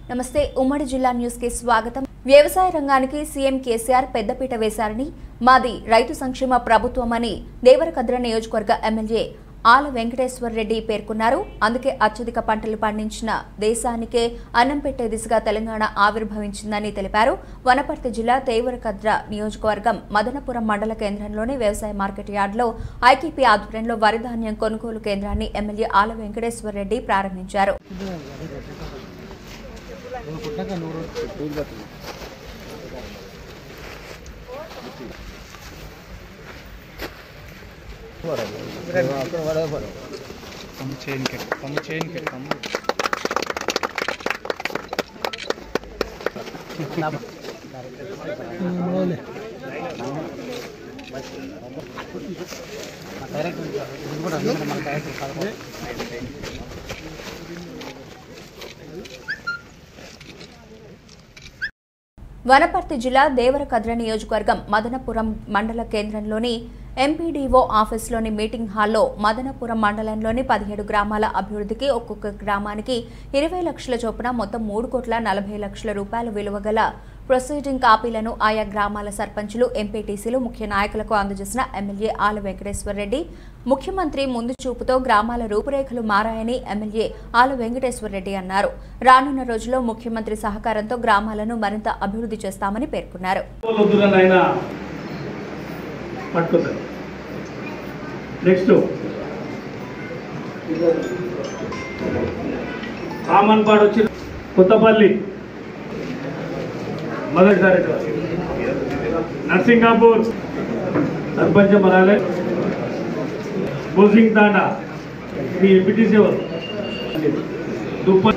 నమస్తే ఉమ్మడి జిల్లా న్యూస్ కి స్వాగతం వ్యవసాయ రంగానికి సీఎం కేసీఆర్ పెద్దపీట వేశారని మాది రైతు సంక్షేమ ప్రభుత్వమని దేవరకద్ర నియోజకవర్గ ఎమ్మెల్యే ఆల వెంకటేశ్వర రెడ్డి పేర్కొన్నారు అందుకే అత్యధిక పంటలు పండించిన దేశానికే అన్నం పెట్టే దిశగా తెలంగాణ ఆవిర్భవించిందని తెలిపారు వనపర్తి జిల్లా దేవరకద్ర నియోజకవర్గం మదనపురం మండల కేంద్రంలోని వ్యవసాయ మార్కెట్ యార్డులో ఐకేపీ ఆధ్వర్యంలో వరి ధాన్యం కొనుగోలు కేంద్రాన్ని ఎమ్మెల్యే ఆల వెంకటేశ్వర రెడ్డి ప్రారంభించారు कम चेन के कम चेन के कम వనపర్తి జిల్లా దేవరకద్ర నియోజకవర్గం మదనపురం మండల కేంద్రంలోని ఎంపీడీఓ ఆఫీసులోని మీటింగ్ హాల్లో మదనపురం మండలంలోని పదిహేడు గ్రామాల అభివృద్ధికి ఒక్కొక్క గ్రామానికి ఇరవై లక్షల చొప్పున మొత్తం మూడు కోట్ల నలభై లక్షల రూపాయల విలువ గల ప్రొసీడింగ్ కాపీలను ఆయా గ్రామాల సర్పంచులు ఎంపీటీసీలు ముఖ్య నాయకులకు అందజేసిన ఎమ్మెల్యే ఆల వెంకటేశ్వర రెడ్డి ముఖ్యమంత్రి ముందు చూపుతో గ్రామాల రూపురేఖలు మారాయని ఎమ్మెల్యే ఆల వెంకటేశ్వర రెడ్డి అన్నారు రానున్న రోజుల్లో ముఖ్యమంత్రి సహకారంతో గ్రామాలను మరింత అభివృద్ధి చేస్తామని పేర్కొన్నారు వద్దులని ఆయన పట్టుకుంటారు నెక్స్ట్ కామన్పాడు వచ్చి కొత్తపల్లి మొదటిసారి నర్సింగాపూర్ సర్పంచ్ మనాలే బోసింగ్ తాండా మీ ఎంపీటీసీ ఎవరు దుప్ప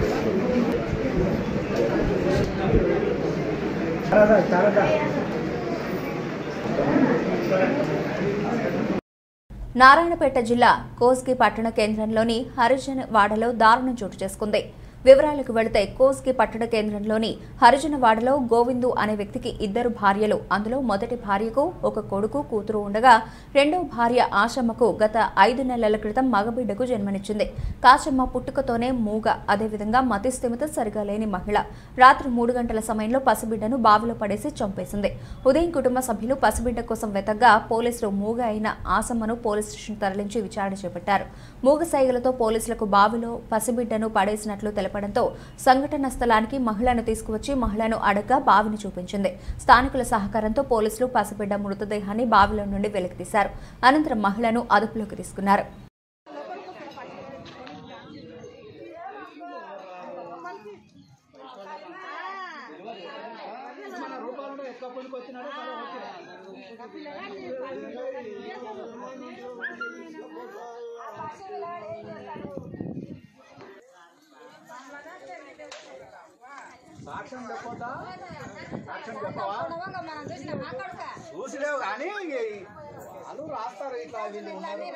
నారాయణపేట జిల్లా కోస్గి పట్టణ కేంద్రంలోని హరిజన వాడలో దారుణం చోటు చేసుకుంది వివరాలకు వెళితే కోస్గి పట్టణ కేంద్రంలోని హరిజన వాడలో గోవిందు అనే వ్యక్తికి ఇద్దరు భార్యలు అందులో మొదటి భార్యకు ఒక కొడుకు కూతురు ఉండగా రెండో భార్య ఆశమ్మకు గత ఐదు నెలల క్రితం మగబిడ్డకు జన్మనిచ్చింది కాచమ్మ పుట్టుకతోనే మూగ అదేవిధంగా మతిస్థిమిత సరిగా లేని మహిళ రాత్రి మూడు గంటల సమయంలో పసిబిడ్డను బావిలో పడేసి చంపేసింది ఉదయం కుటుంబ సభ్యులు పసిబిడ్డ కోసం వెతగ్గా పోలీసులు మూగ అయిన ఆసమ్మను పోలీస్ స్టేషన్ తరలించి విచారణ చేపట్టారు మూగ సైగలతో పోలీసులకు బావిలో పసిబిడ్డను పడేసినట్లు తెలపడంతో సంఘటన స్థలానికి మహిళను తీసుకువచ్చి మహిళను అడగ్గా బావిని చూపించింది స్థానికుల సహకారంతో పోలీసులు పసిబిడ్డ మృతదేహాన్ని బావిలో నుండి వెలికితీశారు అనంతరం మహిళను అదుపులోకి తీసుకున్నారు చూసిలేవు కానీ వాళ్ళు రాస్తారు ఇట్లా వీళ్ళు ఉన్నారు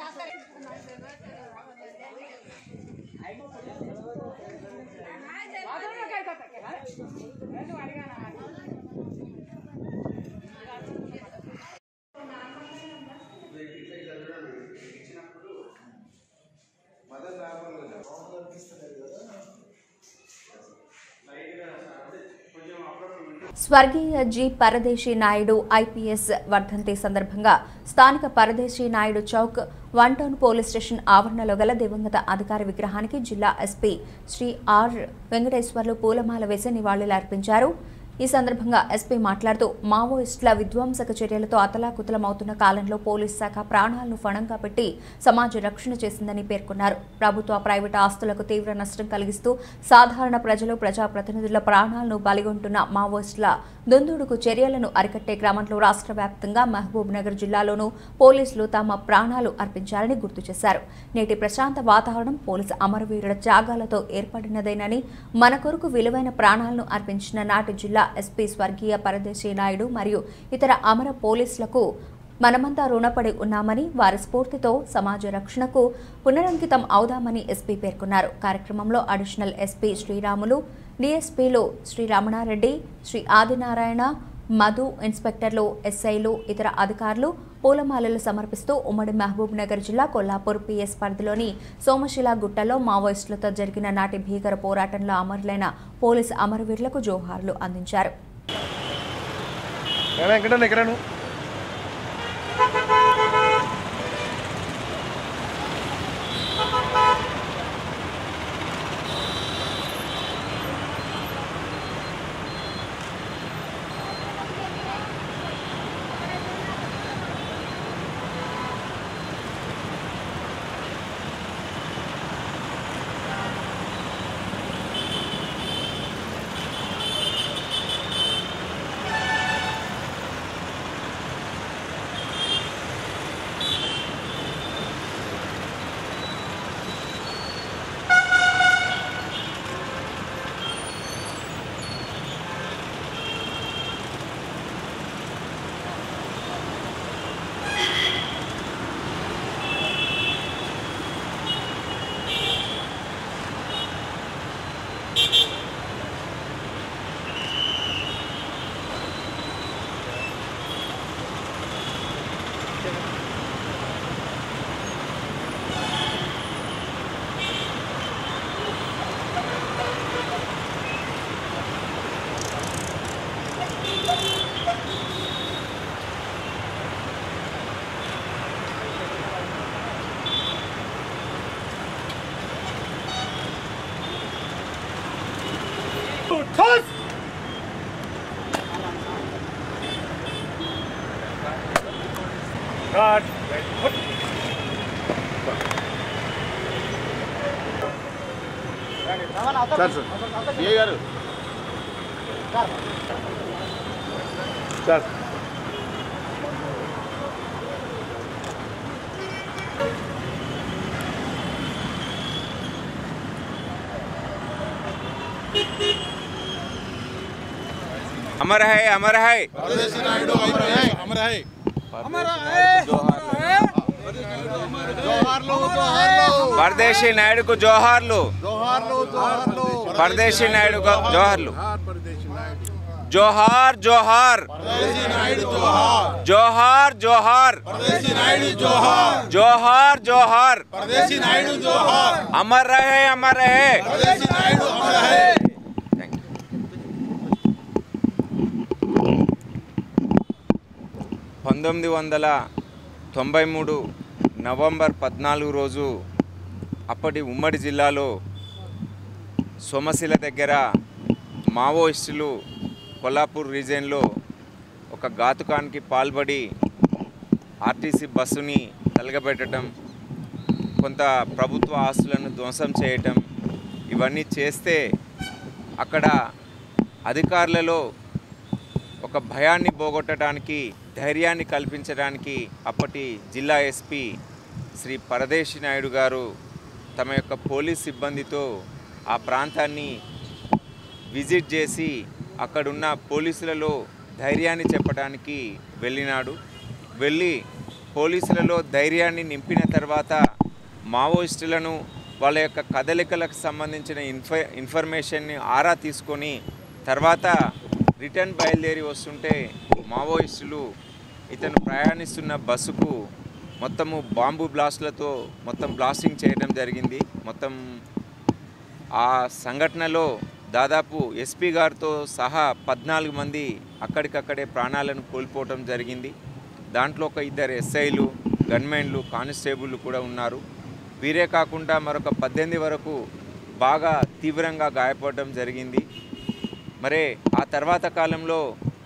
స్వర్గీయ జి పరదేశీ నాయుడు ఐపీఎస్ వర్ధంతి సందర్భంగా స్థానిక Paradesi Naidu chowk one town police station ఆవరణలో గల దివంగత అధికారి విగ్రహానికి జిల్లా ఎస్పీ శ్రీ ఆర్ వెంకటేశ్వర్లు పూలమాల వేసి నివాళులర్పించారు ఈ సందర్భంగా ఎస్పీ మాట్లాడుతూ మావోయిస్టుల విధ్వంసక చర్యలతో అతలాకుతలమవుతున్న కాలంలో పోలీస్ శాఖ ప్రాణాలను ఫణంగా పెట్టి సమాజ రక్షణ చేసిందని పేర్కొన్నారు ప్రభుత్వ ప్రైవేటు ఆస్తులకు తీవ్ర నష్టం కలిగిస్తూ సాధారణ ప్రజలు ప్రజాప్రతినిధుల ప్రాణాలను బలిగొంటున్న మావోయిస్టుల దుందుడుకు చర్యలను అరికట్టే క్రమంలో రాష్ట్ర వ్యాప్తంగా మహబూబ్ నగర్ జిల్లాలోనూ పోలీసులు తమ ప్రాణాలు అర్పించారని గుర్తు చేశారు నేటి ప్రశాంత వాతావరణం పోలీసు అమరవీరుల త్యాగాలతో ఏర్పడినదేనని మన కొరకు విలువైన ప్రాణాలను అర్పించిన నాటి జిల్లా ఎస్పీ స్వర్గీయ పరదేశీ నాయుడు మరియు ఇతర అమర పోలీసులకు మనమంతా రుణపడి ఉన్నామని వారి స్ఫూర్తితో సమాజ రక్షణకు పునరంకితం అవుదామని ఎస్పీ పేర్కొన్నారు కార్యక్రమంలో అడిషనల్ ఎస్పీ శ్రీరాములు డీఎస్పీలు శ్రీ రమణారెడ్డి శ్రీ ఆదినారాయణ మధు ఇన్స్పెక్టర్లు ఎస్ఐలు ఇతర అధికారులు పూలమాలలు సమర్పిస్తూ ఉమ్మడి మహబూబ్ నగర్ జిల్లా కొల్లాపూర్ పిఎస్ పరిధిలోని సోమశిల గుట్టలో మావోయిస్టులతో జరిగిన నాటి భీకర పోరాటంలో అమరులైన పోలీసు అమరవీరులకు జోహార్లు అందించారు ఎక్కడ ఎక్కడ నువ్వు సార్ సార్ ఏ గారు సార్ अमर है अमर है పరదేశీ నాయుడుకు జోహార్లు పరదేశీ నాయుడుకు జోహార్లు జోహార్ జోహార్ జోహార్ జోహార్ జోహార్ జోహార్ అమర్ రహే అమర్ రహే పంతొమ్మిది వందల తొంభై మూడు నవంబర్ పద్నాలుగు రోజు అప్పటి ఉమ్మడి జిల్లాలో సోమశిల దగ్గర మావోయిస్టులు కొల్లాపూర్ రీజియన్లో ఒక ఘాతుకానికి పాల్పడి ఆర్టీసీ బస్సుని తలగబెట్టడం కొంత ప్రభుత్వ ఆస్తులను ధ్వంసం చేయటం ఇవన్నీ చేస్తే అక్కడ అధికారులలో ఒక భయాన్ని పోగొట్టడానికి ధైర్యాన్ని కల్పించడానికి అప్పటి జిల్లా ఎస్పీ శ్రీ పరదేశి నాయుడు గారు తమ యొక్క పోలీస్ సిబ్బందితో ఆ ప్రాంతాన్ని విజిట్ చేసి అక్కడున్న పోలీసులలో ధైర్యాన్ని చెప్పడానికి వెళ్ళినాడు వెళ్ళి పోలీసులలో ధైర్యాన్ని నింపిన తర్వాత మావోయిస్టులను వాళ్ళ యొక్క కదలికలకు సంబంధించిన ఇన్ఫ ఇన్ఫర్మేషన్ని ఆరా తీసుకొని తర్వాత రిటర్న్ బయలుదేరి వస్తుంటే మావోయిస్టులు ఇతను ప్రయాణిస్తున్న బస్సుకు మొత్తము బాంబు బ్లాస్ట్లతో మొత్తం బ్లాస్టింగ్ చేయడం జరిగింది మొత్తం ఆ సంఘటనలో దాదాపు ఎస్పీ గారితో సహా పద్నాలుగు మంది అక్కడికక్కడే ప్రాణాలను కోల్పోవటం జరిగింది దాంట్లో ఒక ఇద్దరు ఎస్ఐలు గన్మెన్లు కానిస్టేబుల్ కూడా ఉన్నారు వీరే కాకుండా మరొక పద్దెనిమిది వరకు బాగా తీవ్రంగా గాయపడడం జరిగింది మరే ఆ తర్వాత కాలంలో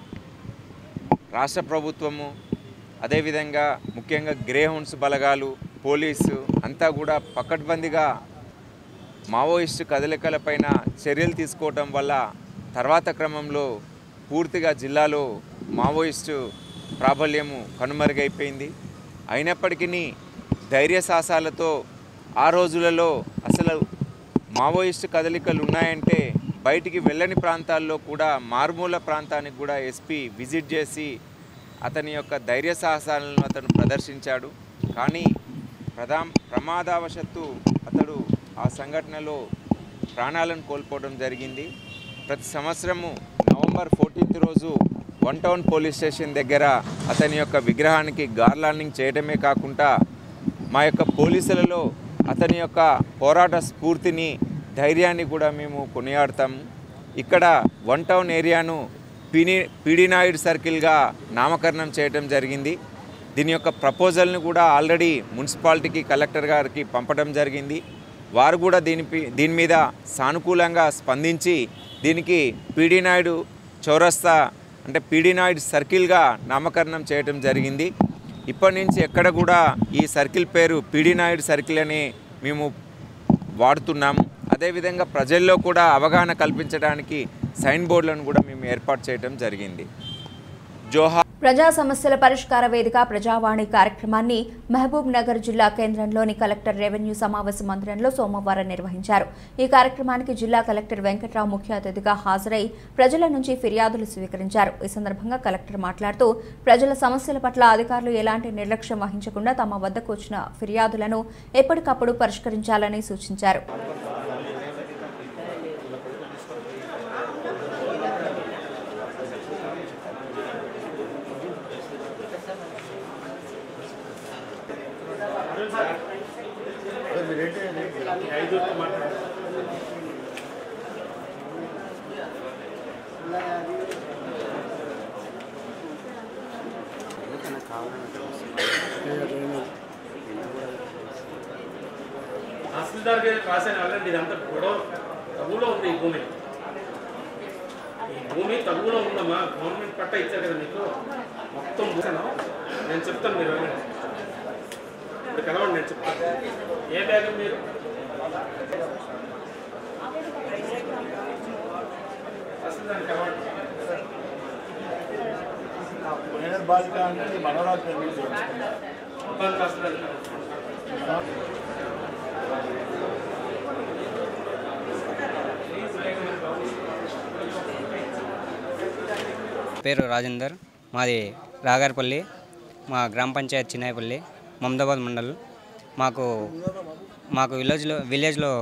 రాష్ట్ర ప్రభుత్వము అదేవిధంగా ముఖ్యంగా గ్రే హౌన్స్ బలగాలు పోలీసు అంతా కూడా పకడ్బందీగా మావోయిస్టు కదలికలపైన చర్యలు తీసుకోవటం వల్ల తర్వాత క్రమంలో పూర్తిగా జిల్లాలో మావోయిస్టు ప్రాబల్యము కనుమరుగైపోయింది అయినప్పటికీ ధైర్య సాహసాలతో ఆ రోజులలో అసలు మావోయిస్టు కదలికలు ఉన్నాయంటే బయటికి వెళ్ళని ప్రాంతాల్లో కూడా మారుమూల ప్రాంతానికి కూడా ఎస్పీ విజిట్ చేసి అతని యొక్క ధైర్య సాహసాలను అతను ప్రదర్శించాడు కానీ ప్రధా ప్రమాదవశత్తు అతడు ఆ సంఘటనలో ప్రాణాలను కోల్పోవడం జరిగింది ప్రతి సంవత్సరము నవంబర్ ఫోర్టీన్త్ రోజు వన్ టౌన్ పోలీస్ స్టేషన్ దగ్గర అతని యొక్క విగ్రహానికి గార్లాండింగ్ చేయడమే కాకుండా మా యొక్క పోలీసులలో అతని యొక్క పోరాట స్ఫూర్తిని ధైర్యాన్ని కూడా మేము కొనియాడతాం ఇక్కడ వన్ టౌన్ ఏరియాను పిని పీడి నాయుడు సర్కిల్గా నామకరణం చేయడం జరిగింది దీని యొక్క ప్రపోజల్ని కూడా ఆల్రెడీ మున్సిపాలిటీకి కలెక్టర్ గారికి పంపడం జరిగింది వారు కూడా దీనిపై దీని మీద సానుకూలంగా స్పందించి దీనికి పీడి నాయుడు చౌరస్తా అంటే పీడి నాయుడు సర్కిల్గా నామకరణం చేయడం జరిగింది ఇప్పటి నుంచి ఎక్కడ కూడా ఈ సర్కిల్ పేరు పీడి నాయుడు సర్కిల్ అని మేము వాడుతున్నాము అదేవిధంగా ప్రజల్లో కూడా అవగాహన కల్పించడానికి సైన్ బోర్డులను కూడా మేము ఏర్పాటు చేయడం జరిగింది జోహా ప్రజా సమస్యల పరిష్కార వేదిక ప్రజావాణి కార్యక్రమాన్ని మహబూబ్ నగర్ జిల్లా కేంద్రంలోని కలెక్టర్ రెవెన్యూ సమావేశ మందిరంలో సోమవారం నిర్వహించారు ఈ కార్యక్రమానికి జిల్లా కలెక్టర్ వెంకట్రావు ముఖ్య అతిథిగా హాజరై ప్రజల నుంచి ఫిర్యాదులు స్వీకరించారు ఈ సందర్భంగా కలెక్టర్ మాట్లాడుతూ ప్రజల సమస్యల పట్ల అధికారులు ఎలాంటి నిర్లక్ష్యం వహించకుండా తమ వద్దకు వచ్చిన ఫిర్యాదులను ఎప్పటికప్పుడు పరిష్కరించాలని సూచించారు తహసీల్దార్ గారికి రాశాను ఆల్రెడీ ఇదంతా గొడవ తగులో ఉంది ఈ భూమి ఈ భూమి తగులో ఉందమ్మా గవర్నమెంట్ పట్ట ఇచ్చారు కదా మీకు మొత్తం చూసాను నేను చెప్తాను మీరు వెళ్ళండి ఇప్పుడు కలవండి నేను చెప్తాను ఏ బ్యాగ్ మీరు తహసీల్దార్ కలవండి మొత్తం తహసీల్దార్ కలవండి. పేరు రాజేందర్ మాది రాగారపల్లి మా గ్రామ పంచాయత్ చిన్నాయపల్లి మమదాబాద్ మండల్ మాకు మాకు విలేజ్లో విలేజ్లో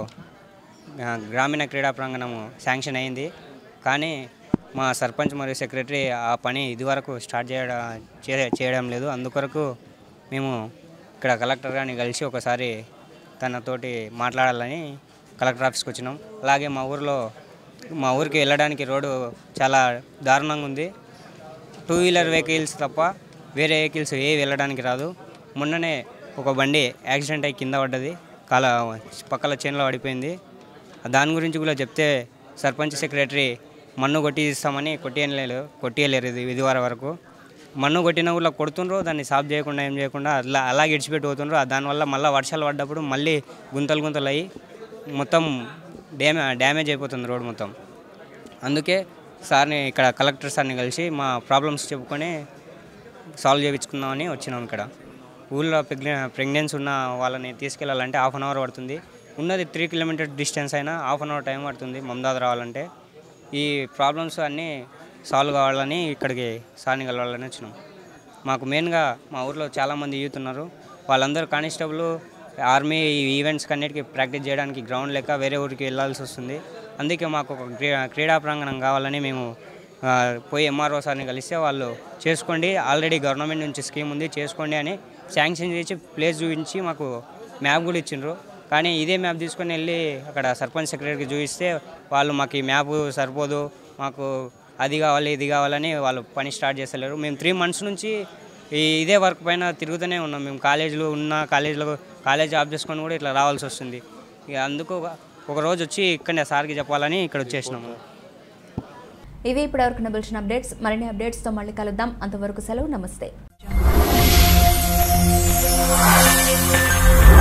ఆ, గ్రామీణ క్రీడా ప్రాంగణం శాంక్షన్ అయింది కానీ మా సర్పంచ్ మరియు సెక్రటరీ ఆ పని ఇదివరకు స్టార్ట్ చేయడం చే- చేయడం లేదు అందుకొరకు మేము ఇక్కడ కలెక్టర్ గారిని కలిసి ఒకసారి తనతోటి మాట్లాడాలని కలెక్టర్ ఆఫీస్కి వచ్చినాం అలాగే మా ఊరిలో మా ఊరికి వెళ్ళడానికి రోడ్డు చాలా దారుణంగా ఉంది టూ వీలర్ వెహికల్స్ తప్ప వేరే వెహికల్స్ ఏ వెళ్ళడానికి రాదు మొన్ననే ఒక బండి యాక్సిడెంట్ అయి కింద పడ్డది కాల పక్కల చేనులో పడిపోయింది దాని గురించి కూడా చెప్తే సర్పంచ్ సెక్రటరీ మన్ను కొట్టి ఇస్తామని కొట్టియలేరు కొట్టియలేరు ఇది ఇదివర వరకు మన్ను కొట్టిన కూడా కొడుతుండ్రు దాన్ని సాఫ్ చేయకుండా ఏం చేయకుండా అలా అలాగే ఇడిచిపెట్టి పోతుండ్రు ఆ దానివల్ల మళ్ళీ వర్షాలు పడ్డప్పుడు మళ్ళీ గుంతలు గుంతలు అయ్యి మొత్తం డ్యామే డ్యామేజ్ అయిపోతుంది రోడ్ మొత్తం అందుకే సార్ని ఇక్కడ కలెక్టర్ సార్ని కలిసి మా ప్రాబ్లమ్స్ చెప్పుకొని సాల్వ్ చేయించుకుందామని వచ్చినాం ఇక్కడ ఊళ్ళో ప్రెగ్నె ప్రెగ్నెన్సీ ఉన్న వాళ్ళని తీసుకెళ్ళాలంటే హాఫ్ అన్ అవర్ పడుతుంది ఉన్నది త్రీ కిలోమీటర్ డిస్టెన్స్ అయినా హాఫ్ అన్ అవర్ టైం పడుతుంది మమదాద్ రావాలంటే ఈ ప్రాబ్లమ్స్ అన్నీ సాల్వ్ కావాలని ఇక్కడికి సార్ని కలవాలని వచ్చినాం మాకు మెయిన్గా మా ఊర్లో చాలామంది యూత్ ఉన్నారు వాళ్ళందరూ కానిస్టేబుల్ ఆర్మీ ఈవెంట్స్ అన్నిటికీ ప్రాక్టీస్ చేయడానికి గ్రౌండ్ లెక్క వేరే ఊరికి వెళ్ళాల్సి వస్తుంది అందుకే మాకు ఒక క్రీడా క్రీడా ప్రాంగణం కావాలని మేము ఆ, పోయి ఎంఆర్ఓ సార్ని కలిస్తే వాళ్ళు చేసుకోండి ఆల్రెడీ గవర్నమెంట్ నుంచి స్కీమ్ ఉంది చేసుకోండి అని శాంక్షన్ చేసి ప్లేస్ చూపించి మాకు మ్యాప్ కూడా ఇచ్చిండ్రు కానీ ఇదే మ్యాప్ తీసుకొని వెళ్ళి అక్కడ సర్పంచ్ సెక్రటరీకి చూపిస్తే వాళ్ళు మాకు ఈ మ్యాప్ సరిపోదు మాకు అది కావాలి ఇది కావాలని వాళ్ళు పని స్టార్ట్ చేస్తలేరు మేము త్రీ మంత్స్ నుంచి ఈ ఇదే వర్క్ పైన తిరుగుతూనే ఉన్నాం మేము కాలేజీలో ఉన్న కాలేజీలో కాలేజ్ జాబ్ చేసుకొని కూడా ఇట్లా రావాల్సి వస్తుంది ఇక అందుకు ఒక- ఒక రోజు వచ్చి ఇక్కడనే సార్కి చెప్పాలని ఇక్కడ వచ్చేసినాము ఇవి ఇప్పటివరకు నిలిచిన అప్డేట్స్ మరిన్ని అప్డేట్స్తో మళ్ళీ కలుద్దాం అంతవరకు సెలవు నమస్తే